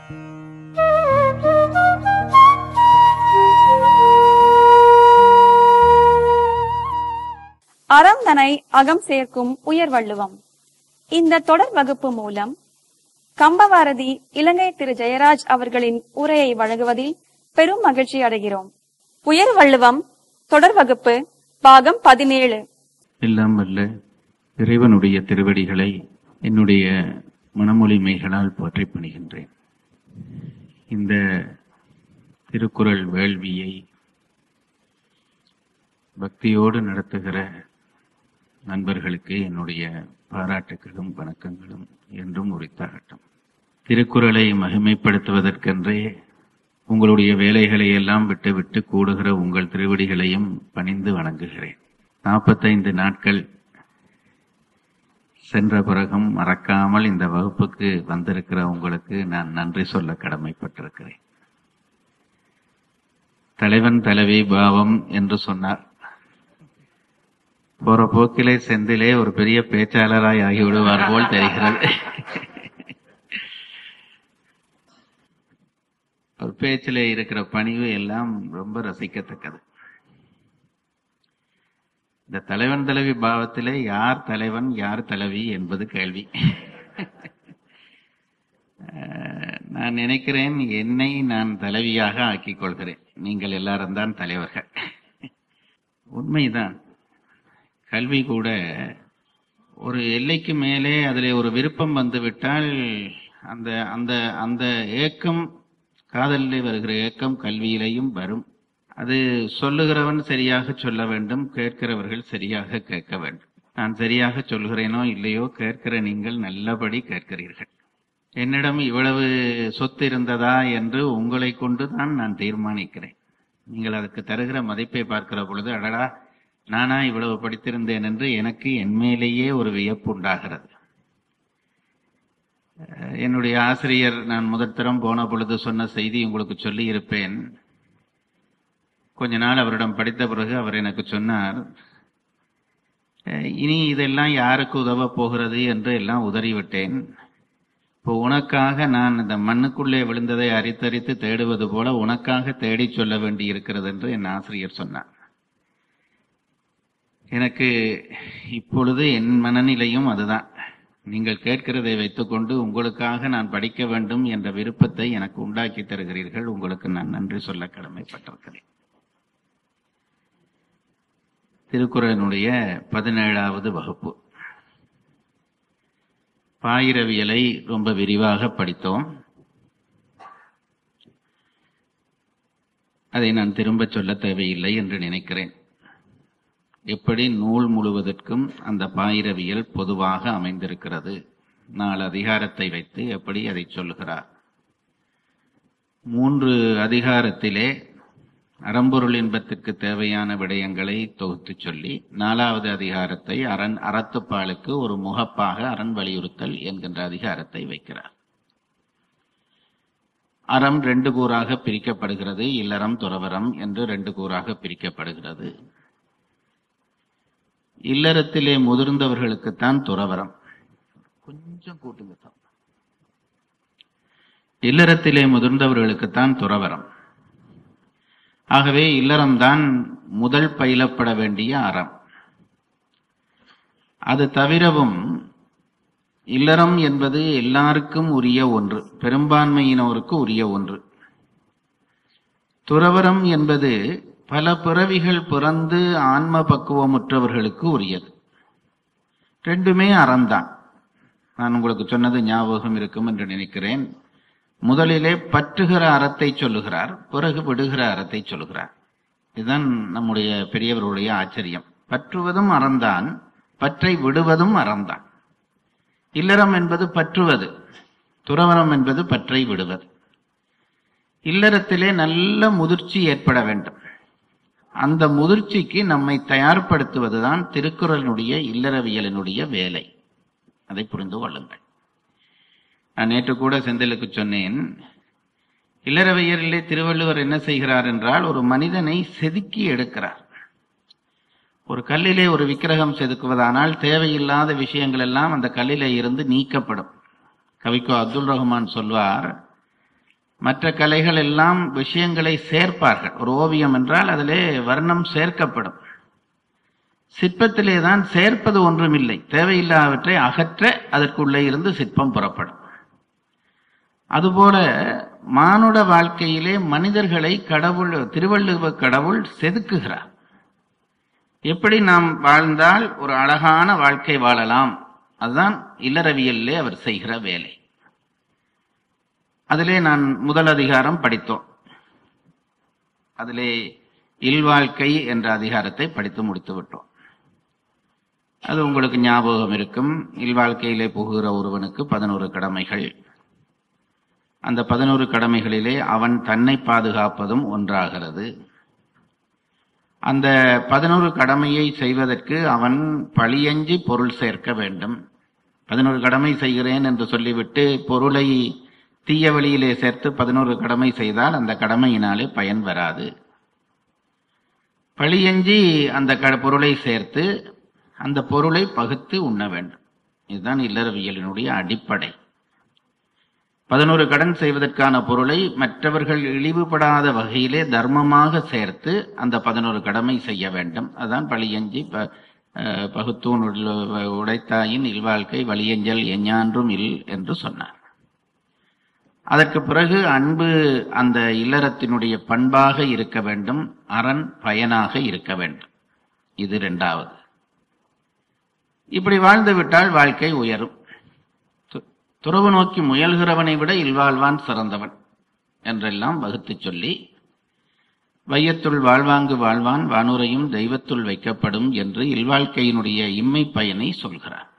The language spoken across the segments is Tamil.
அறம் தனை அகம் சேர்க்கும் உயர் வள்ளுவம் இந்த தொடர் வகுப்பு மூலம் கம்பவாரதி இலங்கை திரு ஜெயராஜ் அவர்களின் உரையை வழங்குவதில் பெரும் மகிழ்ச்சி அடைகிறோம் உயர் வள்ளுவம் தொடர் வகுப்பு பாகம் பதினேழு எல்லாம் வல்ல இறைவனுடைய திருவடிகளை என்னுடைய மனமொழிமைகளால் போற்றி பணிகின்றேன் இந்த திருக்குறள் வேள்வியை பக்தியோடு நடத்துகிற நண்பர்களுக்கு என்னுடைய பாராட்டுகளும் வணக்கங்களும் என்றும் உரித்தாகட்டும் திருக்குறளை மகிமைப்படுத்துவதற்கென்றே உங்களுடைய வேலைகளை எல்லாம் விட்டுவிட்டு கூடுகிற உங்கள் திருவடிகளையும் பணிந்து வணங்குகிறேன் நாற்பத்தைந்து நாட்கள் சென்ற பிறகும் மறக்காமல் இந்த வகுப்புக்கு வந்திருக்கிற உங்களுக்கு நான் நன்றி சொல்ல கடமைப்பட்டிருக்கிறேன் தலைவன் தலைவி பாவம் என்று சொன்னார் போற போக்கிலே செந்திலே ஒரு பெரிய பேச்சாளராய் ஆகிவிடுவார் போல் தெரிகிறது ஒரு பேச்சிலே இருக்கிற பணிவு எல்லாம் ரொம்ப ரசிக்கத்தக்கது இந்த தலைவன் தலைவி பாவத்திலே யார் தலைவன் யார் தலைவி என்பது கேள்வி அஹ், நான் நினைக்கிறேன் என்னை நான் தலைவியாக ஆக்கிக் கொள்கிறேன் நீங்கள் எல்லாரும் தான் தலைவர்கள் உண்மைதான் கல்வி கூட ஒரு எல்லைக்கு மேலே அதிலே ஒரு விருப்பம் வந்துவிட்டால் அந்த அந்த அந்த ஏக்கம் காதலிலே வருகிற ஏக்கம் கல்வியிலேயும் வரும் அது சொல்லுகிறவன் சரியாக சொல்ல வேண்டும் கேட்கிறவர்கள் சரியாக கேட்க வேண்டும் நான் சரியாக சொல்கிறேனோ இல்லையோ கேட்கிற நீங்கள் நல்லபடி கேட்கிறீர்கள் என்னிடம் இவ்வளவு சொத்து இருந்ததா என்று உங்களை கொண்டு தான் நான் தீர்மானிக்கிறேன் நீங்கள் அதுக்கு தருகிற மதிப்பை பார்க்கிற பொழுது அடடா நானா இவ்வளவு படித்திருந்தேன் என்று எனக்கு என் மேலேயே ஒரு வியப்பு உண்டாகிறது அஹ் என்னுடைய ஆசிரியர் நான் முதற் தரம் போன பொழுது சொன்ன செய்தி உங்களுக்கு சொல்லி இருப்பேன் கொஞ்ச நாள் அவரிடம் படித்த பிறகு அவர் எனக்கு சொன்னார் "அஹ் இனி இதெல்லாம் யாருக்கு உதவ போகிறது என்று எல்லாம் உதறிவிட்டேன் இப்போ உனக்காக நான் இந்த மண்ணுக்குள்ளே விழுந்ததை அரித்தரித்து தேடுவது போல உனக்காக தேடிச் சொல்ல வேண்டி இருக்கிறது என்று என் ஆசிரியர் சொன்னார் எனக்கு இப்பொழுது என் மனநிலையும் அதுதான் நீங்கள் கேட்கிறதை வைத்துக்கொண்டு உங்களுக்காக நான் படிக்க வேண்டும் என்ற விருப்பத்தை எனக்கு உண்டாக்கி தருகிறீர்கள் உங்களுக்கு நான் நன்றி சொல்ல கடமைப்பட்டிருக்கிறேன் திருக்குறளினுடைய பதினேழாவது வகுப்பு பாயிரவியலை ரொம்ப விரிவாக படித்தோம் அதை நான் திரும்ப சொல்ல தேவையில்லை என்று நினைக்கிறேன் எப்படி நூல் முழுவதற்கும் அந்த பாயிரவியல் பொதுவாக அமைந்திருக்கிறது நாலு அதிகாரத்தை வைத்து எப்படி அதை சொல்லுகிறார் மூன்று அதிகாரத்திலே அறம்பொருள் இன்பத்திற்கு தேவையான விடயங்களை தொகுத்து சொல்லி நாலாவது அதிகாரத்தை அரண் அறத்துப்பாலுக்கு ஒரு முகப்பாக அரண் வலியுறுத்தல் என்கின்ற அதிகாரத்தை வைக்கிறார் அறம் ரெண்டு கூறாக பிரிக்கப்படுகிறது இல்லறம் துறவரம் என்று ரெண்டு கூறாக பிரிக்கப்படுகிறது இல்லறத்திலே முதிர்ந்தவர்களுக்குத்தான் துறவரம் கொஞ்சம் கூட்டுங்க தான். இல்லறத்திலே முதிர்ந்தவர்களுக்குத்தான் துறவரம் ஆகவே இல்லறம்தான் முதல் பயிலப்பட வேண்டிய அறம் அது தவிரவும் இல்லறம் என்பது எல்லாருக்கும் உரிய ஒன்று பெரும்பான்மையினோருக்கு உரிய ஒன்று துறவரம் என்பது பல பிறவிகள் பிறந்து ஆன்ம பக்குவமுற்றவர்களுக்கு உரியது ரெண்டுமே அறம்தான் நான் உங்களுக்கு சொன்னது ஞாபகம் இருக்கும் என்று நினைக்கிறேன் முதலிலே பற்றுகிற அறத்தை சொல்லுகிறார் பிறகு விடுகிற அறத்தை சொல்லுகிறார் இதுதான் நம்முடைய பெரியவர்களுடைய ஆச்சரியம் பற்றுவதும் அறம்தான் பற்றை விடுவதும் அறம்தான் இல்லறம் என்பது பற்றுவது துறவரம் என்பது பற்றை விடுவது இல்லறத்திலே நல்ல முதிர்ச்சி ஏற்பட வேண்டும் அந்த முதிர்ச்சிக்கு நம்மை தயார்படுத்துவதுதான் திருக்குறளினுடைய இல்லறவியலினுடைய வேலை அதை புரிந்து கொள்ளுங்கள் நான் நேற்று கூட செந்திலுக்கு சொன்னேன் இல்லறவியலிலே திருவள்ளுவர் என்ன செய்கிறார் என்றால் ஒரு மனிதனை செதுக்கி எடுக்கிறார் ஒரு கல்லிலே ஒரு விக்கிரகம் செதுக்குவதானால் தேவையில்லாத விஷயங்கள் எல்லாம் அந்த கல்லிலே இருந்து நீக்கப்படும் கவிக்கோ அப்துல் ரஹ்மான் சொல்வார் மற்ற கலைகள் எல்லாம் விஷயங்களை சேர்ப்பார்கள் ஒரு ஓவியம் என்றால் அதிலே வர்ணம் சேர்க்கப்படும் சிற்பத்திலே தான் சேர்ப்பது ஒன்றுமில்லை தேவையில்லாதவற்றை அகற்ற அதற்குள்ளே இருந்து சிற்பம் புறப்படும் அதுபோல மானுட வாழ்க்கையிலே மனிதர்களை கடவுள் திருவள்ளுவ கடவுள் செதுக்குகிறார் எப்படி நாம் வாழ்ந்தால் ஒரு அழகான வாழ்க்கை வாழலாம் அதுதான் இல்லறவியலிலே அவர் செய்கிற வேலை அதிலே நான் முதல் அதிகாரம் படித்தோம் அதிலே இல்வாழ்க்கை என்ற அதிகாரத்தை படித்து முடித்து விட்டோம் அது உங்களுக்கு ஞாபகம் இருக்கும் இல்வாழ்க்கையிலே புகுகிற ஒருவனுக்கு பதினோரு கடமைகள் அந்த பதினோரு கடமைகளிலே அவன் தன்னை பாதுகாப்பதும் ஒன்றாகிறது அந்த பதினோரு கடமையை செய்வதற்கு அவன் பழியஞ்சி பொருள் சேர்க்க வேண்டும் பதினோரு கடமை செய்கிறேன் என்று சொல்லிவிட்டு பொருளை தீய வழியிலே சேர்த்து பதினோரு கடமை செய்தால் அந்த கடமையினாலே பயன் வராது பழியஞ்சி அந்த க பொருளை சேர்த்து அந்த பொருளை பகுத்து உண்ண வேண்டும் இதுதான் இல்லறவியலினுடைய அடிப்படை பதினோரு கடன் செய்வதற்கான பொருளை மற்றவர்கள் இழிவுபடாத வகையிலே தர்மமாக சேர்த்து அந்த பதினோரு கடமை செய்ய வேண்டும் அதுதான் பழியஞ்சி ப அஹ், பகுத்தூன் உள்ள- உடைத்தாயின் இல்வாழ்க்கை வலியஞ்சல் எஞ்ஞான்றும் இல் என்று சொன்னார் அதற்கு பிறகு அன்பு அந்த இல்லறத்தினுடைய பண்பாக இருக்க வேண்டும் அரண் பயனாக இருக்க வேண்டும் இது இரண்டாவது இப்படி வாழ்ந்து விட்டால் வாழ்க்கை உயரும் து- துறவு நோக்கி முயல்கிறவனை விட இல்வாழ்வான் சிறந்தவன் என்றெல்லாம் வகுத்துச் சொல்லி வையத்துள் வாழ்வாங்கு வாழ்வான் வானுரையும் தெய்வத்துள் வைக்கப்படும் என்று இல்வாழ்க்கையினுடைய இம்மை பயனை சொல்கிறார்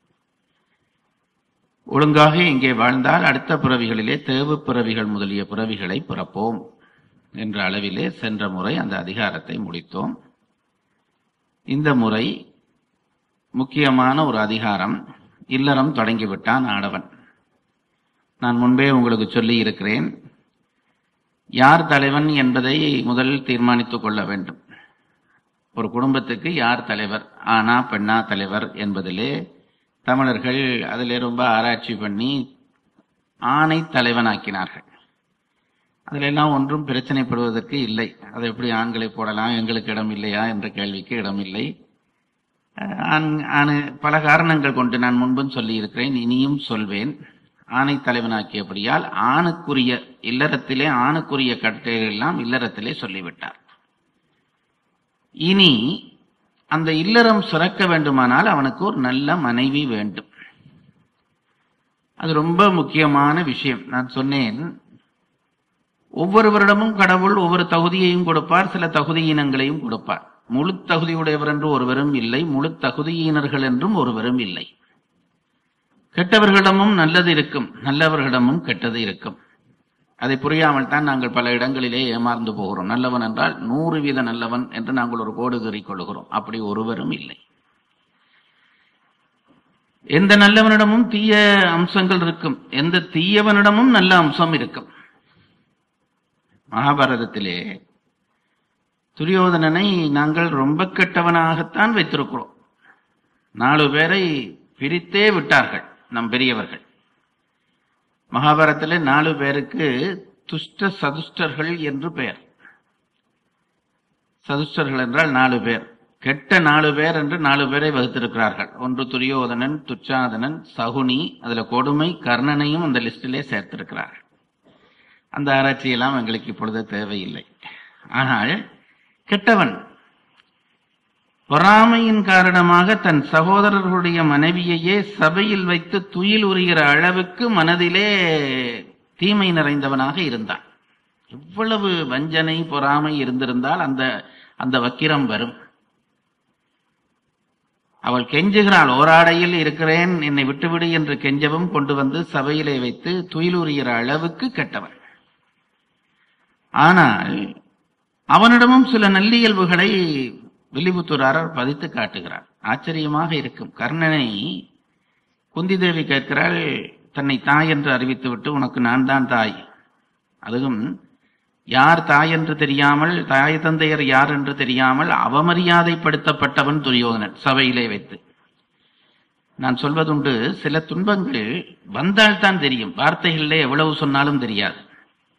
ஒழுங்காக இங்கே வாழ்ந்தால் அடுத்த பிறவிகளிலே தேவு பிறவிகள் முதலிய பிறவிகளை பிறப்போம் என்ற அளவிலே சென்ற முறை அந்த அதிகாரத்தை முடித்தோம் இந்த முறை முக்கியமான ஒரு அதிகாரம் இல்லறம் தொடங்கிவிட்டான் ஆடவன் நான் முன்பே உங்களுக்கு சொல்லி இருக்கிறேன் யார் தலைவன் என்பதை முதலில் தீர்மானித்துக் கொள்ள வேண்டும் ஒரு குடும்பத்துக்கு யார் தலைவர் ஆனா பெண்ணா தலைவர் என்பதிலே தமிழர்கள் அதிலே ரொம்ப ஆராய்ச்சி பண்ணி ஆணை தலைவனாக்கினார்கள் அதிலெல்லாம் ஒன்றும் பிரச்சனைப்படுவதற்கு இல்லை அதை எப்படி ஆண்களை போடலாம் எங்களுக்கு இடம் இல்லையா என்ற கேள்விக்கு இடம் இல்லை அஹ் ஆண் ஆணு பல காரணங்கள் கொண்டு நான் முன்பும் சொல்லி இருக்கிறேன் இனியும் சொல்வேன் ஆணை தலைவனாக்கியபடியால் ஆணுக்குரிய இல்லறத்திலே ஆணுக்குரிய கட்டளைகள் எல்லாம் இல்லறத்திலே சொல்லிவிட்டார் இனி அந்த இல்லறம் சிறக்க வேண்டுமானால் அவனுக்கு ஒரு நல்ல மனைவி வேண்டும் அது ரொம்ப முக்கியமான விஷயம் நான் சொன்னேன் ஒவ்வொருவரிடமும் கடவுள் ஒவ்வொரு தகுதியையும் கொடுப்பார் சில தகுதியினங்களையும் கொடுப்பார் முழு தகுதியுடையவர் என்று ஒருவரும் இல்லை முழு தகுதியினர்கள் என்றும் ஒருவரும் இல்லை கெட்டவர்களிடமும் நல்லது இருக்கும் நல்லவர்களிடமும் கெட்டது இருக்கும் அதை புரியாமல் தான் நாங்கள் பல இடங்களிலே ஏமாந்து போகிறோம் நல்லவன் என்றால் நூறு வீத நல்லவன் என்று நாங்கள் ஒரு கோடு கீறிக் கொள்கிறோம் அப்படி ஒருவரும் இல்லை எந்த நல்லவனிடமும் தீய அம்சங்கள் இருக்கும் எந்த தீயவனிடமும் நல்ல அம்சம் இருக்கும் மகாபாரதத்திலே துரியோதனனை நாங்கள் ரொம்ப கெட்டவனாகத்தான் வைத்திருக்கிறோம் நாலு பேரை பிரித்தே விட்டார்கள் நம் பெரியவர்கள் மகாபாரதத்திலே நாலு பேருக்கு துஷ்ட சதுஷ்டர்கள் என்று பெயர் சதுஷ்டர்கள் என்றால் நாலு பேர் கெட்ட நாலு பேர் என்று நாலு பேரை வகுத்திருக்கிறார்கள் ஒன்று துரியோதனன் துச்சாதனன் சகுனி அதுல கொடுமை கர்ணனையும் அந்த லிஸ்டிலே சேர்த்திருக்கிறார்கள் அந்த ஆராய்ச்சியெல்லாம் எங்களுக்கு இப்பொழுது தேவையில்லை ஆனால் கெட்டவன் பொறாமையின் காரணமாக தன் சகோதரர்களுடைய மனைவியையே சபையில் வைத்து துயில் உரிகிற அளவுக்கு மனதிலே தீமை நிறைந்தவனாக இருந்தான் எவ்வளவு வஞ்சனை பொறாமை இருந்திருந்தால் அந்த அந்த வக்கிரம் வரும் அவள் கெஞ்சுகிறாள் ஓராடையில் இருக்கிறேன் என்னை விட்டுவிடு என்று கெஞ்சவும் கொண்டு வந்து சபையிலே வைத்து துயிலுரிகிற அளவுக்கு கெட்டவன் ஆனால் அவனிடமும் சில நல்லியல்புகளை வில்லிபுத்தூராரர் பதித்து காட்டுகிறார் ஆச்சரியமாக இருக்கும் கர்ணனை குந்தி தேவி கேட்கிறாள் தன்னை தாய் என்று அறிவித்துவிட்டு உனக்கு நான் தான் தாய் அதுவும் யார் தாய் என்று தெரியாமல் தாய் தந்தையர் யார் என்று தெரியாமல் அவமரியாதைப்படுத்தப்பட்டவன் துரியோதனன் சபையிலே வைத்து நான் சொல்வதுண்டு சில துன்பங்கள் வந்தால்தான் தெரியும் வார்த்தைகளிலே எவ்வளவு சொன்னாலும் தெரியாது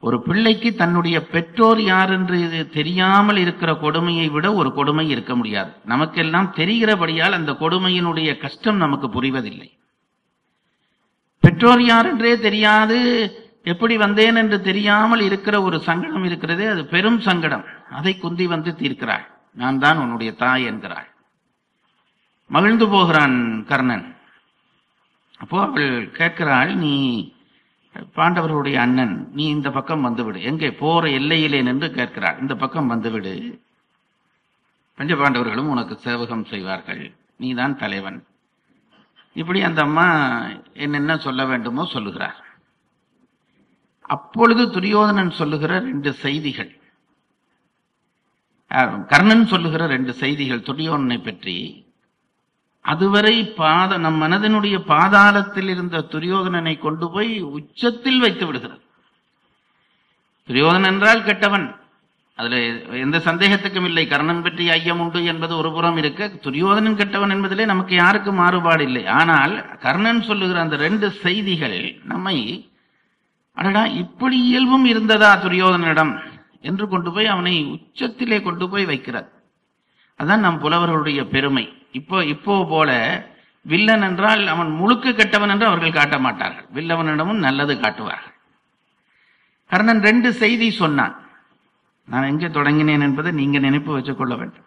ஒரு பிள்ளைக்கு தன்னுடைய பெற்றோர் யார் என்று இது தெரியாமல் இருக்கிற கொடுமையை விட ஒரு கொடுமை இருக்க முடியாது நமக்கெல்லாம் தெரிகிறபடியால் அந்த கொடுமையினுடைய கஷ்டம் நமக்கு புரிவதில்லை பெற்றோர் யார் என்றே தெரியாது எப்படி வந்தேன் என்று தெரியாமல் இருக்கிற ஒரு சங்கடம் இருக்கிறதே அது பெரும் சங்கடம் அதை குந்தி வந்து தீர்க்கிறாள் நான் தான் உன்னுடைய தாய் என்கிறாள் மகிழ்ந்து போகிறான் கர்ணன் அப்போ அவள் கேட்கிறாள் நீ பாண்டவர்களுடைய அண்ணன் நீ இந்த பக்கம் வந்துவிடு எங்கே போற எல்லையிலே நின்று கேட்கிறாள் இந்த பக்கம் வந்துவிடு பஞ்ச பாண்டவர்களும் உனக்கு சேவகம் செய்வார்கள் நீதான் தலைவன் இப்படி அந்த அம்மா என்னென்ன சொல்ல வேண்டுமோ சொல்லுகிறார் அப்பொழுது துரியோதனன் சொல்லுகிற ரெண்டு செய்திகள் அஹ், கர்ணன் சொல்லுகிற ரெண்டு செய்திகள் துரியோதனை பற்றி அதுவரை பாத நம் மனதினுடைய பாதாளத்தில் இருந்த துரியோதனனை கொண்டு போய் உச்சத்தில் வைத்து விடுகிறது துரியோதனன் என்றால் கெட்டவன் அதுல எந்த சந்தேகத்துக்கும் இல்லை கர்ணன் பற்றி ஐயம் உண்டு என்பது ஒரு புறம் இருக்க துரியோதனன் கெட்டவன் என்பதிலே நமக்கு யாருக்கும் மாறுபாடு இல்லை ஆனால் கர்ணன் சொல்லுகிற அந்த ரெண்டு செய்திகள் நம்மை அடடா இப்படி இயல்பும் இருந்ததா துரியோதனிடம் என்று கொண்டு போய் அவனை உச்சத்திலே கொண்டு போய் வைக்கிறார் அதான் நம் புலவர்களுடைய பெருமை இப்போ இப்போ போல வில்லன் என்றால் அவன் முழுக்க கெட்டவன் என்று அவர்கள் காட்ட மாட்டார்கள் வில்லவனிடமும் நல்லது காட்டுவார்கள் கர்ணன் ரெண்டு செய்தி சொன்னான் நான் எங்கே தொடங்கினேன் என்பதை நீங்க நினைப்பு வச்சுக் கொள்ள வேண்டும்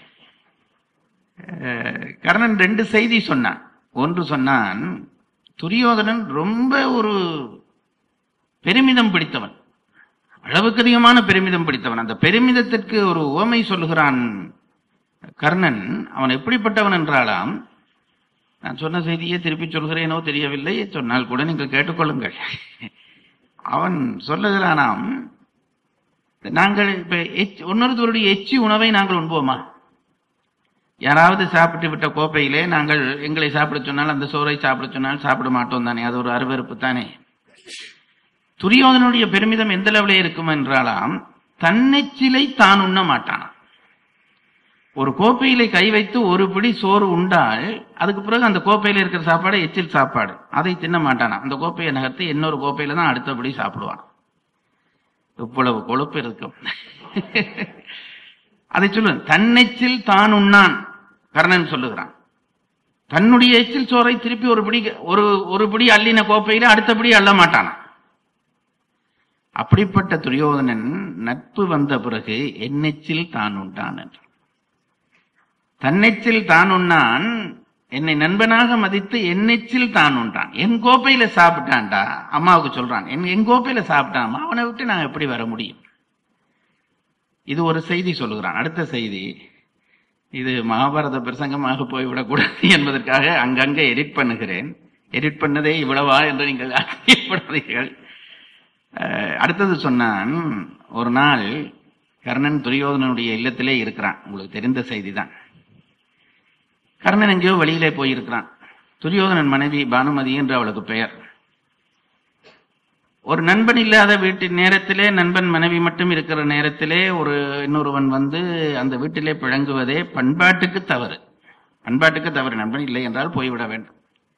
அஹ், கர்ணன் ரெண்டு செய்தி சொன்னான் ஒன்று சொன்னான் துரியோதனன் ரொம்ப ஒரு பெருமிதம் பிடித்தவன் அளவுக்கு அதிகமான பெருமிதம் பிடித்தவன் அந்த பெருமிதத்திற்கு ஒரு உவமை சொல்லுகிறான் கர்ணன் அவன் எப்படிப்பட்டவன் என்றாலாம் நான் சொன்ன செய்தியை திருப்பி சொல்கிறேனோ தெரியவில்லை சொன்னால் கூட நீங்கள் கேட்டுக்கொள்ளுங்கள் அவன் சொல்லுகிறானாம் நாங்கள் இப்ப எச்- இன்னொருத்தருடைய எச்சி உணவை நாங்கள் உண்போமா யாராவது சாப்பிட்டு விட்ட கோப்பையிலே நாங்கள் எங்களை சாப்பிட சொன்னால் அந்த சோறை சாப்பிட சொன்னால் சாப்பிட மாட்டோம் தானே அது ஒரு அருவருப்பு தானே துரியோதனுடைய பெருமிதம் எந்த லெவலே இருக்கும் என்றாலாம் தன்னைச்சிலை தான் உண்ண மாட்டானாம் ஒரு கோப்பையிலே கை வைத்து ஒரு பிடி சோறு உண்டால் அதுக்கு பிறகு அந்த கோப்பையில இருக்கிற சாப்பாடு எச்சில் சாப்பாடு அதை தின்ன மாட்டானாம் அந்த கோப்பையை நகர்த்தி இன்னொரு கோப்பையில தான் அடுத்தபடி சாப்பிடுவான் இவ்வளவு கொழுப்பு இருக்கும் அதை சொல்லு தன்னெச்சில் தான் உண்ணான் கர்ணன் சொல்லுகிறான் தன்னுடைய எச்சில் சோறை திருப்பி ஒரு பிடி ஒரு ஒரு பிடி அள்ளின கோப்பையில அடுத்தபடி அள்ள மாட்டானாம் அப்படிப்பட்ட துரியோதனன் நட்பு வந்த பிறகு என்னெச்சில் தான் உண்டான் என்று தன்னெச்சில் தான் உண்ணான் என்னை நண்பனாக மதித்து என்னெச்சில் தான் உண்டான் என் கோப்பையில சாப்பிட்டான்டா அம்மாவுக்கு சொல்றான் என் என் கோப்பையில சாப்பிட்டான் அவனை விட்டு நான் எப்படி வர முடியும் இது ஒரு செய்தி சொல்லுகிறான் அடுத்த செய்தி இது மகாபாரத பிரசங்கமாக போய்விடக்கூடாது என்பதற்காக அங்கங்க எடிட் பண்ணுகிறேன் எடிட் பண்ணதே இவ்வளவா என்று நீங்கள் ஆச்சரியப்படாதீர்கள் அஹ், அடுத்தது சொன்னான் ஒரு நாள் கர்ணன் துரியோதனனுடைய இல்லத்திலே இருக்கிறான் உங்களுக்கு தெரிந்த செய்தி தான் கர்ணன் எங்கேயோ வெளியிலே போயிருக்கிறான் துரியோதனன் மனைவி பானுமதி என்று அவளுக்கு பெயர் ஒரு நண்பன் இல்லாத வீட்டின் நேரத்திலே நண்பன் மனைவி மட்டும் இருக்கிற நேரத்திலே ஒரு இன்னொருவன் வந்து அந்த வீட்டிலே பிழங்குவதே பண்பாட்டுக்கு தவறு பண்பாட்டுக்கு தவறு நண்பன் இல்லை என்றால் போய்விட வேண்டும்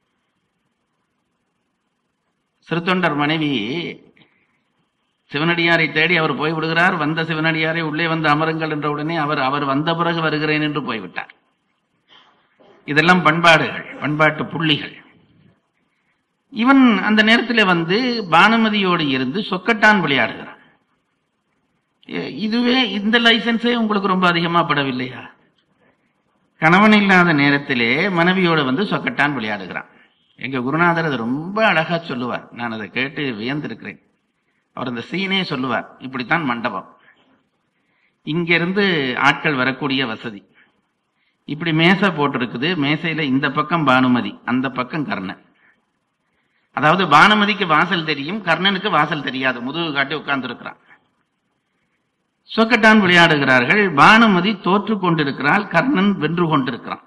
சிறுத்தொண்டர் மனைவி சிவனடியாரை தேடி அவர் போய்விடுகிறார் வந்த சிவனடியாரை உள்ளே வந்து அமருங்கள் என்ற உடனே அவர் அவர் வந்த பிறகு வருகிறேன் என்று போய்விட்டார் இதெல்லாம் பண்பாடுகள் பண்பாட்டு புள்ளிகள் இவன் அந்த நேரத்தில் வந்து பானுமதியோடு இருந்து சொக்கட்டான் விளையாடுகிறான் எ- இதுவே இந்த லைசன்ஸே உங்களுக்கு ரொம்ப அதிகமா படவில்லையா கணவன் இல்லாத நேரத்திலே மனைவியோடு வந்து சொக்கட்டான் விளையாடுகிறான் எங்க குருநாதர் அது ரொம்ப அழகா சொல்லுவார் நான் அதை கேட்டு வியந்திருக்கிறேன் அவர் அந்த சீனே சொல்லுவார் இப்படித்தான் மண்டபம் இங்கிருந்து ஆட்கள் வரக்கூடிய வசதி இப்படி மேசை போட்டிருக்குது மேசையில இந்த பக்கம் பானுமதி அந்த பக்கம் கர்ணன் அதாவது பானுமதிக்கு வாசல் தெரியும் கர்ணனுக்கு வாசல் தெரியாது முதுகு காட்டி உட்கார்ந்து இருக்கிறான் சொக்கட்டான் விளையாடுகிறார்கள் பானுமதி தோற்று கொண்டிருக்கிறாள் கர்ணன் வென்று கொண்டிருக்கிறான்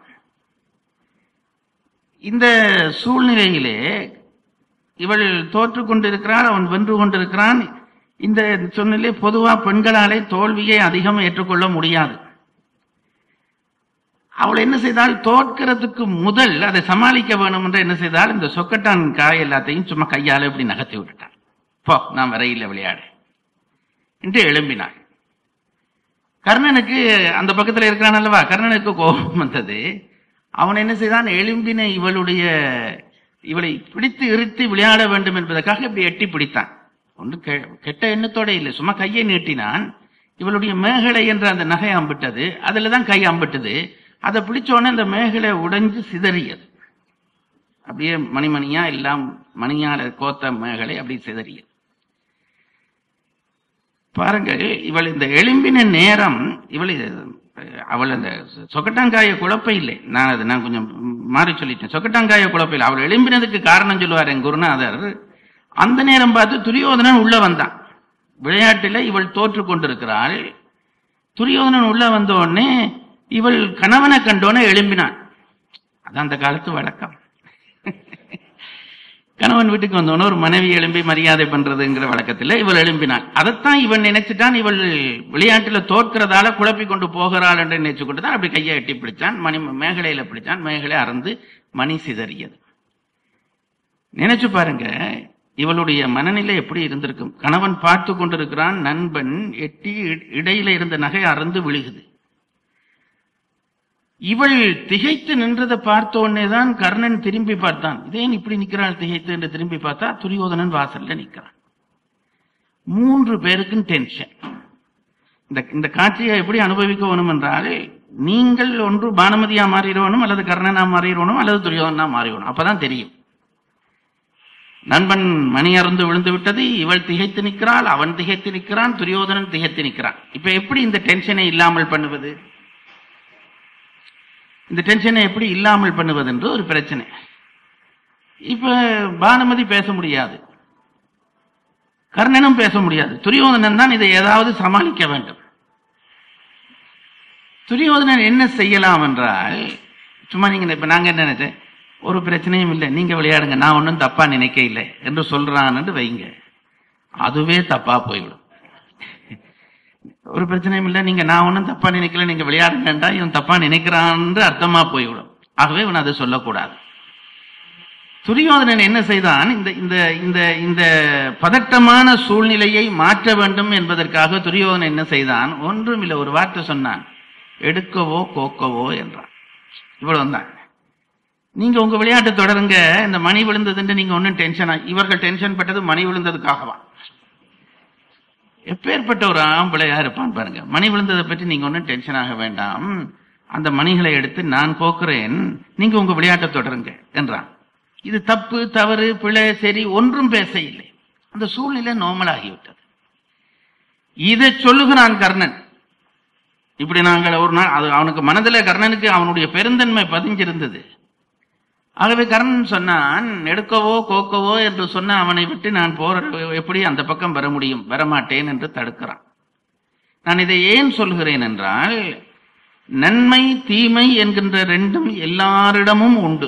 இந்த சூழ்நிலையிலே இவள் தோற்று கொண்டிருக்கிறாள் அவன் வென்று கொண்டிருக்கிறான் இந்த சூழ்நிலை பொதுவா பெண்களாலே தோல்வியை அதிகம் ஏற்றுக்கொள்ள முடியாது அவள் என்ன செய்தால் தோற்கிறதுக்கு முதல் அதை சமாளிக்க வேணும் என்று என்ன செய்தால் இந்த சொக்கட்டான் காய் எல்லாத்தையும் சும்மா கையால இப்படி நகர்த்தி விட்டுட்டான் போ நான் வரையில் விளையாடு என்று எழும்பினாள் கர்ணனுக்கு அந்த பக்கத்துல இருக்கிறான் அல்லவா கர்ணனுக்கு கோபம் வந்தது அவன் என்ன செய்தான் எழும்பின இவளுடைய இவளை பிடித்து இறுத்தி விளையாட வேண்டும் என்பதற்காக இப்படி எட்டி பிடித்தான் ஒன்று கெட்ட எண்ணத்தோட இல்லை சும்மா கையை நீட்டினான் இவளுடைய மேகலை என்ற அந்த நகை அம்பிட்டது அதுல தான் கை அம்பிட்டது அதை பிடிச்ச உடனே அந்த மேகலை உடைஞ்சு சிதறியது அப்படியே மணிமணியா எல்லாம் மணியால கோத்த மேகலை அப்படி சிதறியது பாருங்கள் இவள் இந்த எலும்பின நேரம் இவள் அவள் அந்த சொக்கட்டாங்காய குழப்ப இல்லை நான் அது நான் கொஞ்சம் மாறி சொல்லிட்டேன் சொக்கட்டாங்காய குழப்ப இல்லை அவள் எழும்பினதுக்கு காரணம் சொல்லுவார் என் குருநாதர் அந்த நேரம் பார்த்து துரியோதனன் உள்ள வந்தான் விளையாட்டில் இவள் தோற்று கொண்டிருக்கிறாள் துரியோதனன் உள்ள வந்த உடனே இவள் கணவனை கண்டோன்னே எழும்பினான் அது அந்த காலத்து வழக்கம் கணவன் வீட்டுக்கு வந்தோன்னு ஒரு மனைவி எழும்பி மரியாதை பண்றதுங்கிற வழக்கத்தில் இவள் எழும்பினாள் அதைத்தான் இவன் நினைச்சிட்டான் இவள் விளையாட்டுல தோற்கிறதால குழப்பி கொண்டு போகிறாள் என்று நினைச்சு கொண்டு தான் அப்படி கையை எட்டி பிடிச்சான் மணி மேகலையில பிடிச்சான் மேகலை அறந்து மணி சிதறியது நினைச்சு பாருங்க இவளுடைய மனநிலை எப்படி இருந்திருக்கும் கணவன் பார்த்து கொண்டிருக்கிறான் நண்பன் எட்டி இடையில இருந்த நகை அறந்து விழுகுது இவள் திகைத்து நின்றதை பார்த்த உடனே தான் கர்ணன் திரும்பி பார்த்தான் இதேன் இப்படி நிக்கிறாள் திகைத்து என்று திரும்பி பார்த்தா துரியோதனன் வாசல்ல நிக்கிறான் மூன்று பேருக்கும் டென்ஷன் இந்த இந்த காட்சியை எப்படி அனுபவிக்க வேணும் என்றால் நீங்கள் ஒன்று பானுமதியா மாறிடணும் அல்லது கர்ணனா மாறிடணும் அல்லது துரியோதனா மாறிடணும் அப்பதான் தெரியும் நண்பன் மணி அருந்து விழுந்து விட்டது இவள் திகைத்து நிற்கிறாள் அவன் திகைத்து நிற்கிறான் துரியோதனன் திகைத்து நிற்கிறான் இப்ப எப்படி இந்த டென்ஷனை இல்லாமல் பண்ணுவது இந்த டென்ஷனை எப்படி இல்லாமல் பண்ணுவது என்று ஒரு பிரச்சனை இப்ப பானுமதி பேச முடியாது கர்ணனும் பேச முடியாது துரியோதனன் தான் இதை ஏதாவது சமாளிக்க வேண்டும் துரியோதனன் என்ன செய்யலாம் என்றால் சும்மா நீங்க இப்ப நாங்க என்ன நினைச்சேன் ஒரு பிரச்சனையும் இல்லை நீங்க விளையாடுங்க நான் ஒன்றும் தப்பா நினைக்க இல்லை என்று சொல்றான்னு வைங்க அதுவே தப்பா போய்விடும் ஒரு பிரச்சனையும் இல்லை நீங்க நான் ஒன்றும் தப்பா நினைக்கல நீங்க விளையாடுங்கன்றா இவன் தப்பா நினைக்கிறான்னு அர்த்தமா போய்விடும் ஆகவே இவன் அதை சொல்லக்கூடாது துரியோதனன் என்ன செய்தான் இந்த இந்த இந்த இந்த பதட்டமான சூழ்நிலையை மாற்ற வேண்டும் என்பதற்காக துரியோதனன் என்ன செய்தான் ஒன்றும் இல்லை ஒரு வார்த்தை சொன்னான் எடுக்கவோ கோக்கவோ என்றான் இவ்வளவு தான் நீங்க உங்க விளையாட்டு தொடருங்க இந்த மணி விழுந்ததுன்னு நீங்க ஒன்னும் டென்ஷன் இவர்கள் டென்ஷன் பட்டது மணி விழுந்ததுக்காகவா எப்பேற்பட்ட ஒரு ஆம்பளையா இருப்பான் பாருங்க மணி விழுந்ததை பற்றி நீங்க ஒன்னும் டென்ஷன் ஆக வேண்டாம் அந்த மணிகளை எடுத்து நான் கோக்குறேன் நீங்க உங்க விளையாட்டை தொடருங்க என்றான் இது தப்பு தவறு பிழை சரி ஒன்றும் பேச இல்லை அந்த சூழ்நிலை நார்மல் ஆகிவிட்டது இதை சொல்லுகிறான் கர்ணன் இப்படி நாங்கள் ஒரு நாள் அது அவனுக்கு மனதில் கர்ணனுக்கு அவனுடைய பெருந்தன்மை பதிஞ்சிருந்தது ஆகவே கர்ணன் சொன்னான் எடுக்கவோ கோக்கவோ என்று சொன்ன அவனை விட்டு நான் போற எப்படி அந்த பக்கம் வர முடியும் வரமாட்டேன் என்று தடுக்கிறான் நான் இதை ஏன் சொல்கிறேன் என்றால் நன்மை தீமை என்கின்ற ரெண்டும் எல்லாரிடமும் உண்டு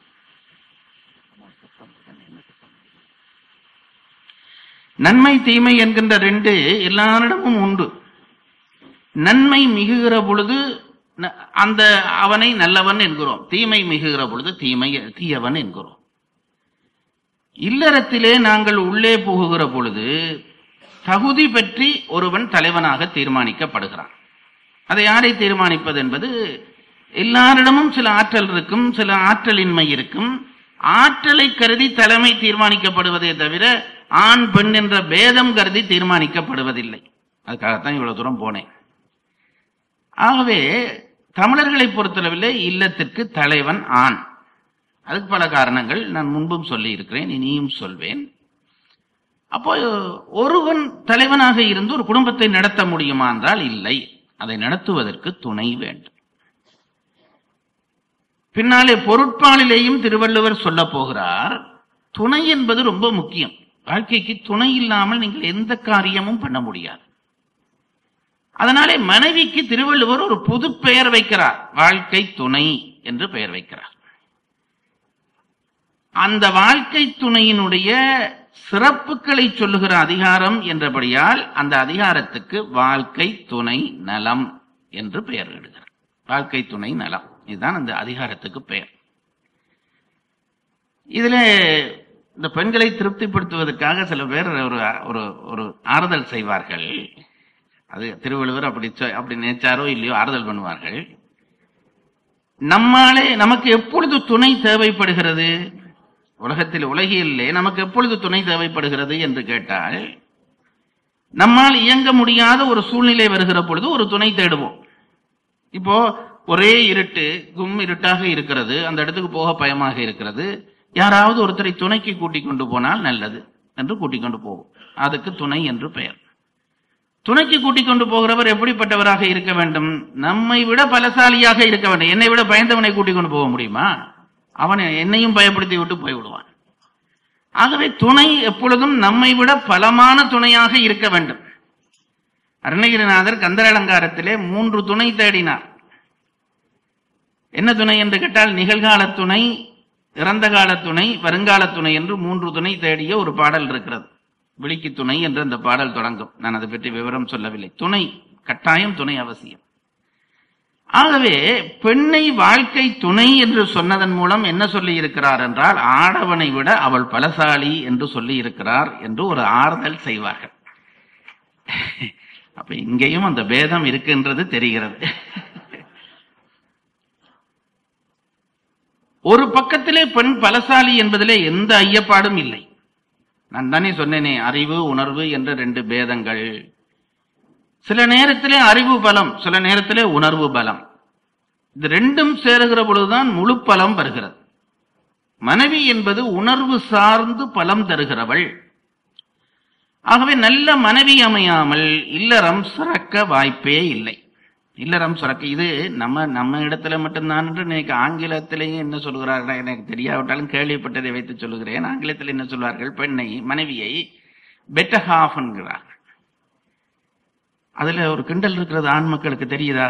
நன்மை தீமை என்கின்ற ரெண்டு எல்லாரிடமும் உண்டு நன்மை மிகுகிற பொழுது ந- அந்த அவனை நல்லவன் என்கிறோம் தீமை மிகுகிற பொழுது தீமை தீயவன் என்கிறோம் இல்லறத்திலே நாங்கள் உள்ளே புகுகிற பொழுது தகுதி பற்றி ஒருவன் தலைவனாக தீர்மானிக்கப்படுகிறான் அதை யாரை தீர்மானிப்பது என்பது எல்லாரிடமும் சில ஆற்றல் இருக்கும் சில ஆற்றலின்மை இருக்கும் ஆற்றலை கருதி தலைமை தீர்மானிக்கப்படுவதே தவிர ஆண் பெண் என்ற பேதம் கருதி தீர்மானிக்கப்படுவதில்லை அதுக்காகத்தான் இவ்வளவு தூரம் போனேன் ஆகவே தமிழர்களை பொறுத்தளவிலே இல்லத்திற்கு தலைவன் ஆண் அதுக்கு பல காரணங்கள் நான் முன்பும் சொல்லி இருக்கிறேன் இனியும் சொல்வேன் அப்போ ஒருவன் தலைவனாக இருந்து ஒரு குடும்பத்தை நடத்த முடியுமா என்றால் இல்லை அதை நடத்துவதற்கு துணை வேண்டும் பின்னாலே பொருட்பாலிலேயும் திருவள்ளுவர் சொல்ல போகிறார் துணை என்பது ரொம்ப முக்கியம் வாழ்க்கைக்கு துணை இல்லாமல் நீங்கள் எந்த காரியமும் பண்ண முடியாது அதனாலே மனைவிக்கு திருவள்ளுவர் ஒரு புது பெயர் வைக்கிறார் வாழ்க்கை துணை என்று பெயர் வைக்கிறார் அந்த வாழ்க்கை துணையினுடைய சிறப்புகளை சொல்லுகிற அதிகாரம் என்றபடியால் அந்த அதிகாரத்துக்கு வாழ்க்கை துணை நலம் என்று பெயர் இடுகிறார் வாழ்க்கை துணை நலம் இதுதான் அந்த அதிகாரத்துக்கு பெயர் இதுல இந்த பெண்களை திருப்திப்படுத்துவதற்காக சில பேர் ஒரு ஒரு ஒரு ஆறுதல் செய்வார்கள் அது திருவள்ளுவர் அப்படி சொ- அப்படி நினைச்சாரோ இல்லையோ ஆறுதல் பண்ணுவார்கள் நம்மாலே நமக்கு எப்பொழுது துணை தேவைப்படுகிறது உலகத்தில் உலகிலே நமக்கு எப்பொழுது துணை தேவைப்படுகிறது என்று கேட்டால் நம்மால் இயங்க முடியாத ஒரு சூழ்நிலை வருகிற பொழுது ஒரு துணை தேடுவோம் இப்போ ஒரே இருட்டு கும் இருட்டாக இருக்கிறது அந்த இடத்துக்கு போக பயமாக இருக்கிறது யாராவது ஒருத்தரை துணைக்கு கூட்டிக் கொண்டு போனால் நல்லது என்று கூட்டிக் கொண்டு போவோம் அதுக்கு துணை என்று பெயர் துணைக்கு கூட்டிக் கொண்டு போகிறவர் எப்படிப்பட்டவராக இருக்க வேண்டும் நம்மை விட பலசாலியாக இருக்க வேண்டும் என்னை விட பயந்தவனை கூட்டிக் கொண்டு போக முடியுமா அவன் என்னையும் பயப்படுத்தி விட்டு போய்விடுவான் ஆகவே துணை எப்பொழுதும் நம்மை விட பலமான துணையாக இருக்க வேண்டும் அருணகிரிநாதர் கந்தர அலங்காரத்திலே மூன்று துணை தேடினார் என்ன துணை என்று கேட்டால் நிகழ்கால துணை இறந்த கால துணை வருங்கால துணை என்று மூன்று துணை தேடிய ஒரு பாடல் இருக்கிறது விழிக்கு துணை என்று அந்த பாடல் தொடங்கும் நான் அதை பற்றி விவரம் சொல்லவில்லை துணை கட்டாயம் துணை அவசியம் ஆகவே பெண்ணை வாழ்க்கை துணை என்று சொன்னதன் மூலம் என்ன சொல்லி இருக்கிறார் என்றால் ஆடவனை விட அவள் பலசாலி என்று சொல்லி இருக்கிறார் என்று ஒரு ஆறுதல் செய்வார்கள் அப்ப இங்கேயும் அந்த பேதம் இருக்கின்றது தெரிகிறது ஒரு பக்கத்திலே பெண் பலசாலி என்பதிலே எந்த ஐயப்பாடும் இல்லை நான் தானே சொன்னேனே அறிவு உணர்வு என்ற ரெண்டு பேதங்கள் சில நேரத்திலே அறிவு பலம் சில நேரத்திலே உணர்வு பலம் இது ரெண்டும் சேருகிற பொழுதுதான் முழு பலம் வருகிறது மனைவி என்பது உணர்வு சார்ந்து பலம் தருகிறவள் ஆகவே நல்ல மனைவி அமையாமல் இல்லறம் சிறக்க வாய்ப்பே இல்லை இல்லறம் சுரக்க இது நம்ம நம்ம இடத்துல மட்டும்தான் என்று எனக்கு ஆங்கிலத்திலேயும் என்ன சொல்கிறார்கள் எனக்கு தெரியாவிட்டாலும் கேள்விப்பட்டதை வைத்து சொல்லுகிறேன் ஆங்கிலத்தில் என்ன சொல்வார்கள் பெண்ணை மனைவியை பெட்டர் ஹாஃப் என்கிறார்கள் அதுல ஒரு கிண்டல் இருக்கிறது ஆண் மக்களுக்கு தெரியுதா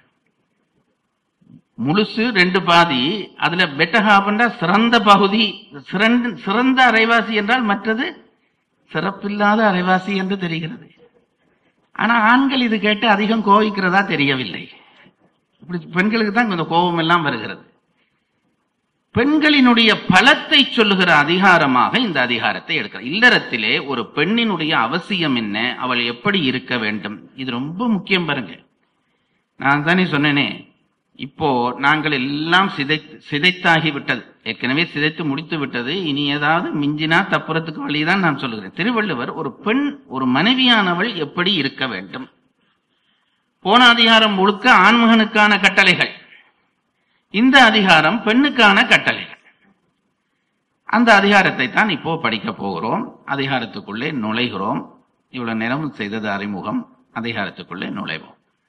முழுசு ரெண்டு பாதி அதுல பெட்டர் ஹாஃப் என்றால் சிறந்த பகுதி சிறந்த சிறந்த அரைவாசி என்றால் மற்றது சிறப்பில்லாத அரைவாசி என்று தெரிகிறது ஆனா ஆண்கள் இது கேட்டு அதிகம் கோபிக்கிறதா தெரியவில்லை இப்படி பெண்களுக்கு தான் இந்த கோபம் எல்லாம் வருகிறது பெண்களினுடைய பலத்தை சொல்லுகிற அதிகாரமாக இந்த அதிகாரத்தை எடுக்கிறார் இல்லறத்திலே ஒரு பெண்ணினுடைய அவசியம் என்ன அவள் எப்படி இருக்க வேண்டும் இது ரொம்ப முக்கியம் பாருங்க நான் தானே சொன்னேனே இப்போ நாங்கள் எல்லாம் சிதை சிதைத்தாகி விட்டது ஏற்கனவே சிதைத்து முடித்து விட்டது இனி ஏதாவது மிஞ்சினா தப்புறத்துக்கு வழிதான் நான் சொல்லுகிறேன் திருவள்ளுவர் ஒரு பெண் ஒரு மனைவியானவள் எப்படி இருக்க வேண்டும் போன அதிகாரம் முழுக்க ஆண்மகனுக்கான கட்டளைகள் இந்த அதிகாரம் பெண்ணுக்கான கட்டளைகள் அந்த அதிகாரத்தை தான் இப்போ படிக்க போகிறோம் அதிகாரத்துக்குள்ளே நுழைகிறோம் இவ்வளவு நேரம் செய்தது அறிமுகம் அதிகாரத்துக்குள்ளே நுழைவோம்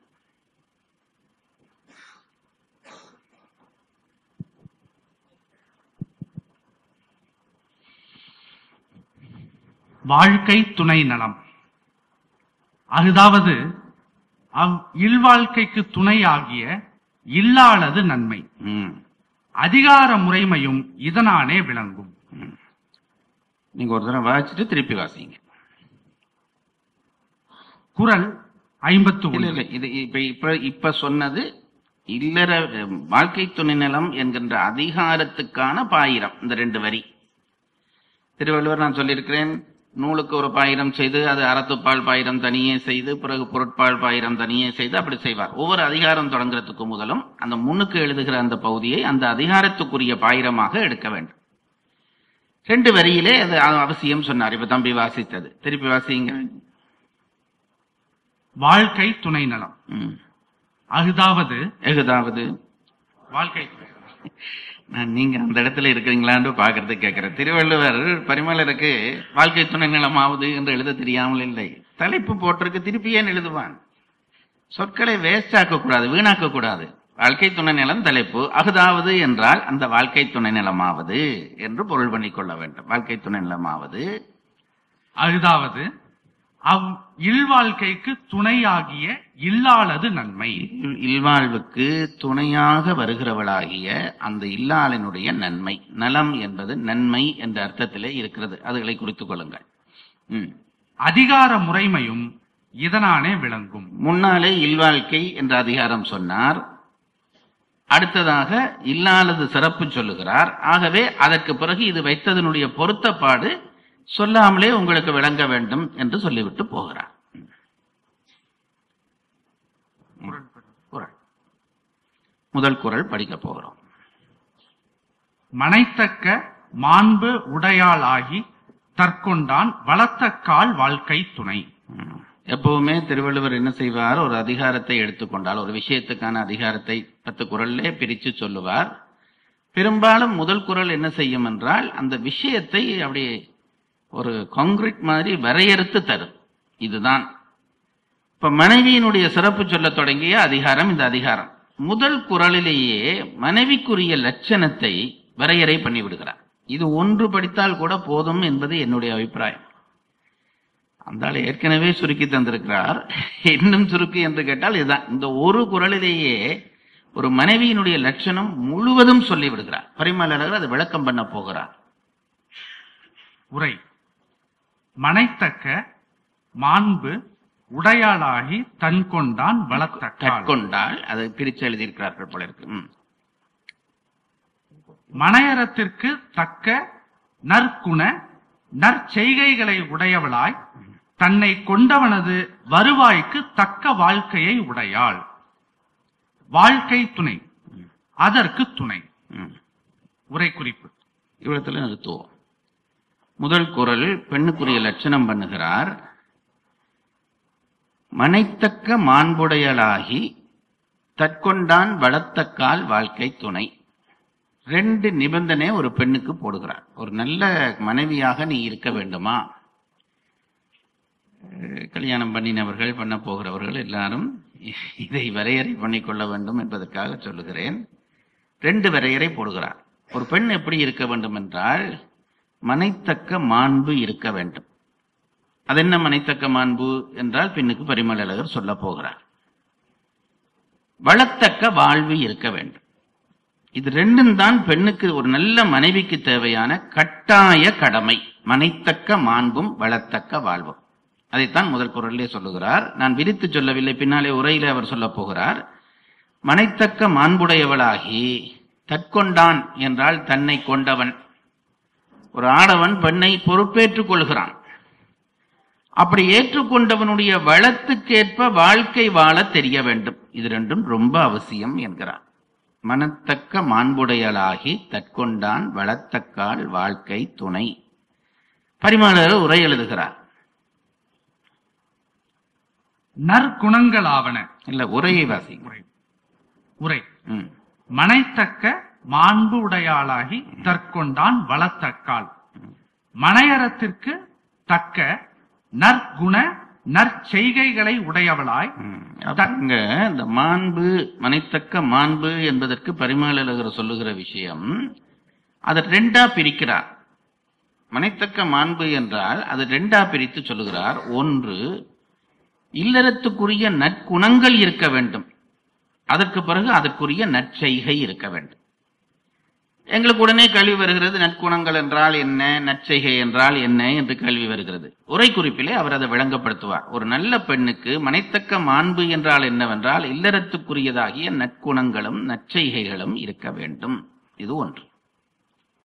வாழ்க்கை துணை நலம் அதாவது அவ் இல்வாழ்க்கைக்கு துணை ஆகிய இல்லாளது நன்மை ம் அதிகார முறைமையும் இதனாலே விளங்கும் நீங்க ஒரு தடவை வாசிச்சுட்டு திருப்பி வாசிங்க குரல் ஐம்பத்து இல்ல ஒன்று இல்ல இது இப்ப இப்ப இப்ப சொன்னது இல்லற அஹ், வாழ்க்கை துணை நிலம் என்கின்ற அதிகாரத்துக்கான பாயிரம் இந்த ரெண்டு வரி திருவள்ளுவர் நான் சொல்லியிருக்கிறேன் நூலுக்கு ஒரு பாயிரம் செய்து அது அறத்துப்பால் பாயிரம் தனியே செய்து பிறகு பொருட்பால் பாயிரம் தனியே செய்து அப்படி செய்வார் ஒவ்வொரு அதிகாரம் தொடங்குறதுக்கு முதலும் அந்த முன்னுக்கு எழுதுகிற அந்த பகுதியை அந்த அதிகாரத்துக்குரிய பாயிரமாக எடுக்க வேண்டும் ரெண்டு வரியிலே அது அவசியம் சொன்னார் இப்ப தம்பி வாசித்தது திருப்பி வாசிங்க வாழ்க்கை துணை நலம் ம். அதாவது எகுதாவது வாழ்க்கை நான் நீங்க அந்த இடத்துல இருக்கிறீங்களான்னு பாக்குறதுக்கு கேட்கிறேன் திருவள்ளுவர் பரிமலருக்கு வாழ்க்கை துணை நிலமாவது என்று எழுத தெரியாமல் இல்லை தலைப்பு போட்டிருக்கு திருப்பி ஏன் எழுதுவான் சொற்களை வேஸ்ட் ஆக்க கூடாது வீணாக்க கூடாது வாழ்க்கை துணை நிலம் தலைப்பு அகுதாவது என்றால் அந்த வாழ்க்கை துணை நிலமாவது என்று பொருள் பண்ணிக் கொள்ள வேண்டும் வாழ்க்கை துணை நிலமாவது அதாவது அவ் இல்வாழ்க்கைக்கு துணையாகிய இல்லாளது நன்மை இல்- இல்வாழ்வுக்கு துணையாக வருகிறவளாகிய அந்த இல்லாளினுடைய நன்மை நலம் என்பது நன்மை என்ற அர்த்தத்திலே இருக்கிறது அதுகளை குறித்துக் கொள்ளுங்கள் ம். அதிகார முறைமையும் இதனாலே விளங்கும் முன்னாலே இல்வாழ்க்கை என்ற அதிகாரம் சொன்னார் அடுத்ததாக இல்லாதது சிறப்பு சொல்லுகிறார் ஆகவே அதற்கு பிறகு இது வைத்ததனுடைய பொருத்தப்பாடு சொல்லாமலே உங்களுக்கு விளங்க வேண்டும் என்று சொல்லிவிட்டு போகிறார் குறள் முதல் குறள் படிக்க போகிறோம் மனைத்தக்க மாண்பு உடையாளாகி தற்கொண்டான் வளர்த்தக்கால் வாழ்க்கை துணை ம். எப்பவுமே திருவள்ளுவர் என்ன செய்வார் ஒரு அதிகாரத்தை எடுத்துக்கொண்டால் ஒரு விஷயத்துக்கான அதிகாரத்தை பத்து குரல்லே பிரித்து சொல்லுவார் பெரும்பாலும் முதல் குரல் என்ன செய்யும் என்றால் அந்த விஷயத்தை அப்படியே ஒரு காங்கிரீட் மாதிரி வரையறுத்து தரும் இதுதான் இப்ப மனைவியினுடைய சிறப்பு சொல்லத் தொடங்கிய அதிகாரம் இந்த அதிகாரம் முதல் குரலிலேயே மனைவிக்குரிய லட்சணத்தை வரையறை பண்ணி விடுகிறார் இது ஒன்று படித்தால் கூட போதும் என்பது என்னுடைய அபிப்பிராயம் அந்த ஆள் ஏற்கனவே சுருக்கி தந்திருக்கிறார் இன்னும் சுருக்கி என்று கேட்டால் இதுதான் இந்த ஒரு குரலிலேயே ஒரு மனைவியினுடைய லட்சணம் முழுவதும் சொல்லி விடுகிறார் பரிமளர் அதை விளக்கம் பண்ண போகிறார் உரை மனைத்தக்க மாண்பு உடையாளாகி தன்கொண்டான் வளர்த்தக்கால் கற்கொண்டால் அதை பிரித்து எழுதியிருக்கிறார்கள் போல இருக்கு ம். மனையறத்திற்கு தக்க நற்குண நற்செய்கைகளை உடையவளாய் தன்னை கொண்டவனது வருவாய்க்கு தக்க வாழ்க்கையை உடையாள் வாழ்க்கை துணை அதற்கு துணை ம். உரை குறிப்பு இவ்விடத்துல நிறுத்துவோம் முதல் குரல் பெண்ணுக்குரிய லட்சணம் பண்ணுகிறார் மனைத்தக்க மாண்புடையலாகி தற்கொண்டான் வளர்த்தக்கால் வாழ்க்கை துணை ரெண்டு நிபந்தனை ஒரு பெண்ணுக்கு போடுகிறார் ஒரு நல்ல மனைவியாக நீ இருக்க வேண்டுமா அஹ் கல்யாணம் பண்ணினவர்கள் பண்ண போகிறவர்கள் எல்லாரும் இதை வரையறை பண்ணிக்கொள்ள வேண்டும் என்பதற்காக சொல்லுகிறேன் ரெண்டு வரையறை போடுகிறார் ஒரு பெண் எப்படி இருக்க வேண்டும் என்றால் மனைத்தக்க மாண்பு இருக்க வேண்டும் அது என்ன மனைத்தக்க மாண்பு என்றால் பெண்ணுக்கு பரிமளகர் சொல்ல போகிறார் வளத்தக்க வாழ்வு இருக்க வேண்டும் இது ரெண்டும் தான் பெண்ணுக்கு ஒரு நல்ல மனைவிக்கு தேவையான கட்டாய கடமை மனைத்தக்க மாண்பும் வளத்தக்க வாழ்வும் அதைத்தான் முதல் குரலிலே சொல்லுகிறார் நான் விரித்து சொல்லவில்லை பின்னாலே உரையிலே அவர் சொல்ல போகிறார் மனைத்தக்க மாண்புடையவளாகி தற்கொண்டான் என்றால் தன்னை கொண்டவன் ஒரு ஆடவன் பெண்ணை பொறுப்பேற்றுக் கொள்கிறான் அப்படி ஏற்றுக்கொண்டவனுடைய வளத்துக்கேற்ப வாழ்க்கை வாழ தெரிய வேண்டும் இது ரெண்டும் ரொம்ப அவசியம் என்கிறார் மனத்தக்க மாண்புடையலாகி தற்கொண்டான் வளத்தக்கால் வாழ்க்கை துணை பரிமாளர் உரை எழுதுகிறார் நற்குணங்களாவன இல்ல உரையை வாசிங்க உரை உரை ம். மனைத்தக்க மாண்பு உடையாளாகி தற்கொண்டான் வளர்த்தக்கால் மனையறத்திற்கு தக்க நற்குண நற்செய்கைகளை உடையவளாய் ம். அப்ப இங்க இந்த மாண்பு மனைத்தக்க மாண்பு என்பதற்கு பரிமாளர் சொல்லுகிற விஷயம் அதை ரெண்டா பிரிக்கிறார் மனைத்தக்க மாண்பு என்றால் அது ரெண்டா பிரித்து சொல்லுகிறார் ஒன்று இல்லறத்துக்குரிய நற்குணங்கள் இருக்க வேண்டும் அதற்கு பிறகு அதற்குரிய நற்செய்கை இருக்க வேண்டும் எங்களுக்கு உடனே கேள்வி வருகிறது நற்குணங்கள் என்றால் என்ன நற்செய்கை என்றால் என்ன என்று கேள்வி வருகிறது உரை குறிப்பிலே அவர் அதை விளங்கப்படுத்துவார் ஒரு நல்ல பெண்ணுக்கு மனைத்தக்க மாண்பு என்றால் என்னவென்றால் இல்லறத்துக்குரியதாகிய நற்குணங்களும் நற்செய்கைகளும் இருக்க வேண்டும் இது ஒன்று